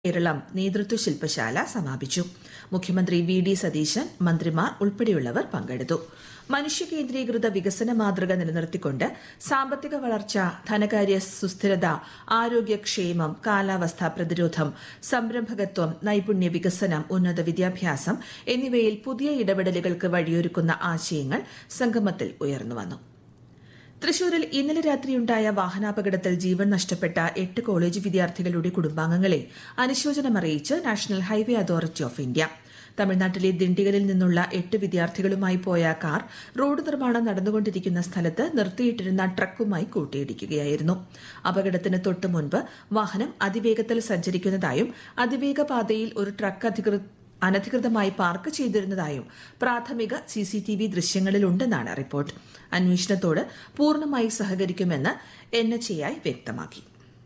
കേരളം നേതൃത്വ ശില്പശാല സമാപിച്ചു മുഖ്യമന്ത്രി വി ഡി സതീശൻ മന്ത്രിമാർ ഉൾപ്പെടെയുള്ളവർ പങ്കെടുത്തു മനുഷ്യ കേന്ദ്രീകൃത വികസന മാതൃക നിലനിർത്തിക്കൊണ്ട് സാമ്പത്തിക വളർച്ച ധനകാര്യ സുസ്ഥിരത ആരോഗ്യക്ഷേമം കാലാവസ്ഥാ പ്രതിരോധം സംരംഭകത്വം നൈപുണ്യ വികസനം ഉന്നത വിദ്യാഭ്യാസം എന്നിവയിൽ പുതിയ ഇടപെടലുകൾക്ക് വഴിയൊരുക്കുന്ന ആശയങ്ങൾ സംഗമത്തിൽ ഉയർന്നുവന്നു തൃശൂരിൽ ഇന്നലെ രാത്രിയുണ്ടായ വാഹനാപകടത്തിൽ ജീവൻ നഷ്ടപ്പെട്ട എട്ട് കോളേജ് വിദ്യാർത്ഥികളുടെ കുടുംബാംഗങ്ങളെ അനുശോചനമറിയിച്ച് national highway authority of India തമിഴ്നാട്ടിലെ ദിണ്ടിഗലിൽ നിന്നുള്ള എട്ട് വിദ്യാർത്ഥികളുമായി പോയ കാർ റോഡ് നിർമ്മാണം നടന്നുകൊണ്ടിരിക്കുന്ന സ്ഥലത്ത് നിർത്തിയിട്ടിരുന്ന ട്രക്കുമായി കൂട്ടിയിടിക്കുകയായിരുന്നു അപകടത്തിന് തൊട്ടു മുൻപ് വാഹനം അതിവേഗത്തിൽ സഞ്ചരിക്കുന്നതായും അതിവേഗ പാതയിൽ ഒരു ട്രക്ക് അധികൃതർ അനധികൃതമായി പാർക്ക് ചെയ്തിരുന്നതായും പ്രാഥമിക സിസിടിവി ദൃശ്യങ്ങളിലുണ്ടെന്നാണ് റിപ്പോർട്ട് അന്വേഷണത്തോട് പൂർണ്ണമായി സഹകരിക്കുമെന്ന് എൻ എച്ച് എ വ്യക്തമാക്കി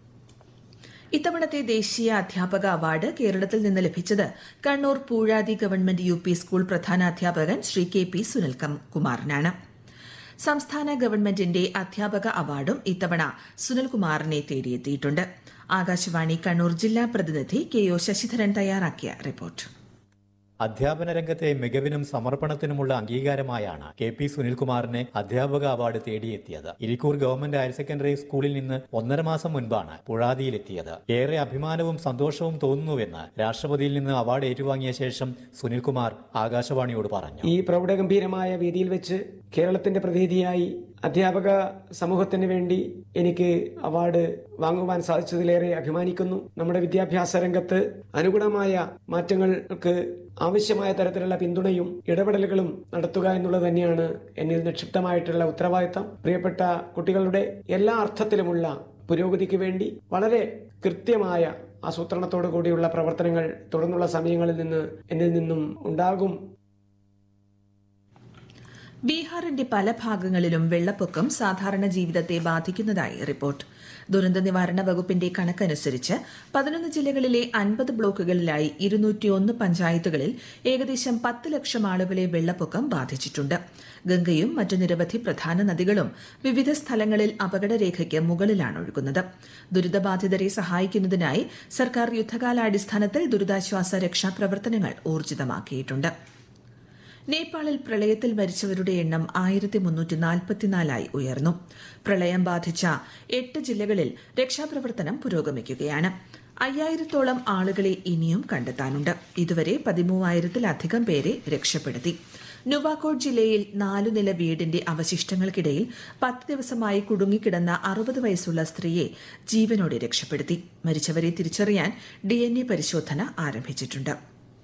ഇത്തവണത്തെ ദേശീയ അധ്യാപക അവാർഡ് കേരളത്തിൽ നിന്ന് ലഭിച്ചത് Kannur Puzhathi government U P school പ്രധാനാധ്യാപകൻ ശ്രീ കെ പി സുനിൽ കുമാറിനാണ് സംസ്ഥാന ഗവൺമെന്റിന്റെ അധ്യാപക അവാർഡും ഇത്തവണ സുനിൽകുമാറിനെ തേടിയെത്തിയിട്ടുണ്ട് ആകാശവാണി കണ്ണൂർ ജില്ലാ പ്രതിനിധി കെ ഒ ശശിധരൻ തയ്യാറാക്കിയ റിപ്പോർട്ട് അധ്യാപന രംഗത്തെ മികവിനും സമർപ്പണത്തിനുമുള്ള അംഗീകാരമായാണ് കെ പി സുനിൽകുമാറിനെ അധ്യാപക അവാർഡ് തേടിയെത്തിയത് ഇരിക്കൂർ ഗവൺമെന്റ് ഹയർ സെക്കൻഡറി സ്കൂളിൽ നിന്ന് ഒന്നര മാസം മുൻപാണ് പുഴാതിയിലെത്തിയത് ഏറെ അഭിമാനവും സന്തോഷവും തോന്നുന്നുവെന്ന് രാഷ്ട്രപതിയിൽ നിന്ന് അവാർഡ് ഏറ്റുവാങ്ങിയ ശേഷം സുനിൽകുമാർ ആകാശവാണിയോട് പറഞ്ഞു ഈ പ്രൗഢഗംഭീരമായ വേദിയിൽ വെച്ച് കേരളത്തിന്റെ പ്രതിനിധിയായി അധ്യാപക സമൂഹത്തിന് വേണ്ടി എനിക്ക് അവാർഡ് വാങ്ങുവാൻ സാധിച്ചതിലേറെ അഭിമാനിക്കുന്നു നമ്മുടെ വിദ്യാഭ്യാസ രംഗത്ത് അനുഗുണമായ മാറ്റങ്ങൾക്ക് ആവശ്യമായ തരത്തിലുള്ള പിന്തുണയും ഇടപെടലുകളും നടത്തുക എന്നുള്ളത് തന്നെയാണ് എന്നിൽ നിക്ഷിപ്തമായിട്ടുള്ള ഉത്തരവാദിത്തം പ്രിയപ്പെട്ട കുട്ടികളുടെ എല്ലാ അർത്ഥത്തിലുമുള്ള പുരോഗതിക്ക് വേണ്ടി വളരെ കൃത്യമായ ആസൂത്രണത്തോടു കൂടിയുള്ള പ്രവർത്തനങ്ങൾ തുടർന്നുള്ള സമയങ്ങളിൽ നിന്ന് എന്നിൽ നിന്നും ഉണ്ടാകും ബീഹാറിന്റെ പല ഭാഗങ്ങളിലും വെള്ളപ്പൊക്കം സാധാരണ ജീവിതത്തെ ബാധിക്കുന്നതായി റിപ്പോർട്ട് ദുരന്ത നിവാരണ വകുപ്പിന്റെ കണക്കനുസരിച്ച് പതിനൊന്ന് ജില്ലകളിലെ അൻപത് ബ്ലോക്കുകളിലായി ഇരുന്നൂറ്റിയൊന്ന് പഞ്ചായത്തുകളിൽ ഏകദേശം പത്ത് ലക്ഷം ആളുകളെ വെള്ളപ്പൊക്കം ബാധിച്ചിട്ടുണ്ട് ഗംഗയും മറ്റു നിരവധി പ്രധാന നദികളും വിവിധ സ്ഥലങ്ങളിൽ അപകടരേഖയ്ക്ക് മുകളിലാണ് ഒഴുകുന്നത് ദുരിതബാധിതരെ സഹായിക്കുന്നതിനായി സർക്കാർ യുദ്ധകാലാടിസ്ഥാനത്തിൽ ദുരിതാശ്വാസ രക്ഷാപ്രവർത്തനങ്ങൾ ഊർജിതമാക്കിയിട്ടുണ്ട് നേപ്പാളിൽ പ്രളയത്തിൽ മരിച്ചവരുടെ എണ്ണം ആയിരത്തി മുന്നൂറ്റി നാൽപ്പത്തിനാലായി ഉയർന്നു പ്രളയം ബാധിച്ച എട്ട് ജില്ലകളിൽ രക്ഷാപ്രവർത്തനം പുരോഗമിക്കുകയാണ് അയ്യായിരത്തോളം ആളുകളെ ഇനിയും കണ്ടെത്താനുണ്ട് ഇതുവരെ പതിമൂവായിരത്തിലധികം പേരെ രക്ഷപ്പെടുത്തി നുവാക്കോട്ട് ജില്ലയിൽ നാലു നില വീടിന്റെ അവശിഷ്ടങ്ങൾക്കിടയിൽ പത്ത് ദിവസമായി കുടുങ്ങിക്കിടന്ന അറുപത് വയസ്സുള്ള സ്ത്രീയെ ജീവനോടെ രക്ഷപ്പെടുത്തി മരിച്ചവരെ തിരിച്ചറിയാൻ ഡിഎൻഎ പരിശോധന ആരംഭിച്ചിട്ടുണ്ട്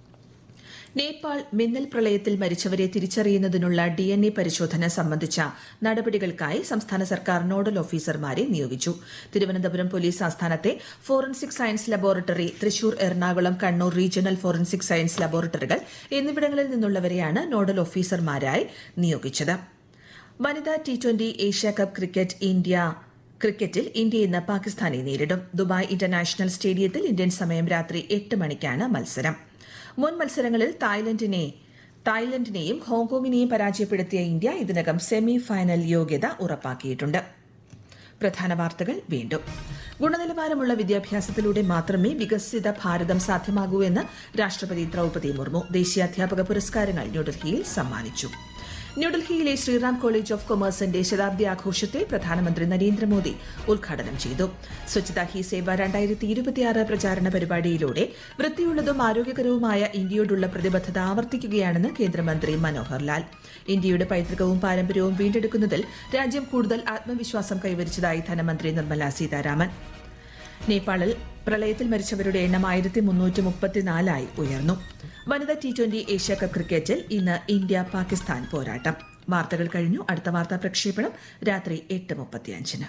നേപ്പാൾ മിന്നൽ പ്രളയത്തിൽ മരിച്ചവരെ തിരിച്ചറിയുന്നതിനുള്ള ഡി എൻ എ പരിശോധന സംബന്ധിച്ച നടപടികൾക്കായി സംസ്ഥാന സർക്കാർ നോഡൽ ഓഫീസർമാരെ നിയോഗിച്ചു തിരുവനന്തപുരം പോലീസ് ആസ്ഥാനത്തെ forensic science laboratory Thrissur Ernakulam Kannur regional forensic science ലബോറട്ടറികൾ എന്നിവിടങ്ങളിൽ നിന്നുള്ളവരെയാണ് നോഡൽ ഓഫീസർമാരായി നിയോഗിച്ചത് വനിതാ T twenty Asia cup cricket India ക്രിക്കറ്റിൽ ഇന്ത്യ ഇന്ന് പാകിസ്ഥാനെ നേരിടും ദുബായ് ഇന്റർനാഷണൽ സ്റ്റേഡിയത്തിൽ ഇന്ത്യൻ സമയം രാത്രി എട്ട് മണിക്കാണ് മത്സരം മുൻ മത്സരങ്ങളിൽ തായ്ലൻഡിനെ തായ്ലൻഡിനെയും ഹോങ്കോങ്ങിനെയും പരാജയപ്പെടുത്തിയ ഇന്ത്യ ഇതിനകം സെമി ഫൈനൽ യോഗ്യത ഉറപ്പാക്കിയിട്ടുണ്ട് പ്രധാന വാർത്തകൾ വീണ്ടും ഗുണനിലവാരമുള്ള വിദ്യാഭ്യാസത്തിലൂടെ മാത്രമേ വികസിത ഭാരതം സാധ്യമാകൂ എന്ന് രാഷ്ട്രപതി ദ്രൌപതി മുർമു ദേശീയ അധ്യാപക പുരസ്കാരങ്ങൾ ന്യൂഡൽഹിയിൽ സമ്മാനിച്ചു ന്യൂഡൽഹിയിലെ ശ്രീറാം കോളേജ് ഓഫ് കൊമേഴ്സിന്റെ ശതാബ്ദി ആഘോഷത്തെ പ്രധാനമന്ത്രി നരേന്ദ്രമോദി ഉദ്ഘാടനം ചെയ്തു സ്വച്ഛതാ ഹി സേവ രണ്ടായിരത്തി ഇരുപത്തിയാറ് പ്രചാരണ പരിപാടിയിലൂടെ വൃത്തിയുള്ളതും ആരോഗ്യകരവുമായ ഇന്ത്യയോടുള്ള പ്രതിബദ്ധത ആവർത്തിക്കുകയാണെന്ന് കേന്ദ്രമന്ത്രി മനോഹർ ലാൽ ഇന്ത്യയുടെ പൈതൃകവും പാരമ്പര്യവും വീണ്ടെടുക്കുന്നതിൽ രാജ്യം കൂടുതൽ ആത്മവിശ്വാസം കൈവരിച്ചതായി ധനമന്ത്രി നിർമ്മല സീതാരാമൻ നേപ്പാളിൽ പ്രളയത്തിൽ മരിച്ചവരുടെ എണ്ണം ആയിരത്തി മുന്നൂറ്റി മുപ്പത്തിനാലായി ഉയർന്നു വനിതാ ടി ട്വന്റി ഏഷ്യ കപ്പ് ക്രിക്കറ്റിൽ ഇന്ന് ഇന്ത്യ പാകിസ്ഥാൻ പോരാട്ടം വാർത്തകൾ കഴിഞ്ഞു അടുത്ത വാർത്താ പ്രക്ഷേപണം രാത്രി എട്ട് മുപ്പത്തിയഞ്ചിന്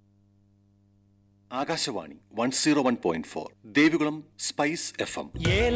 Akashvani one zero one point four Devikulam spice F M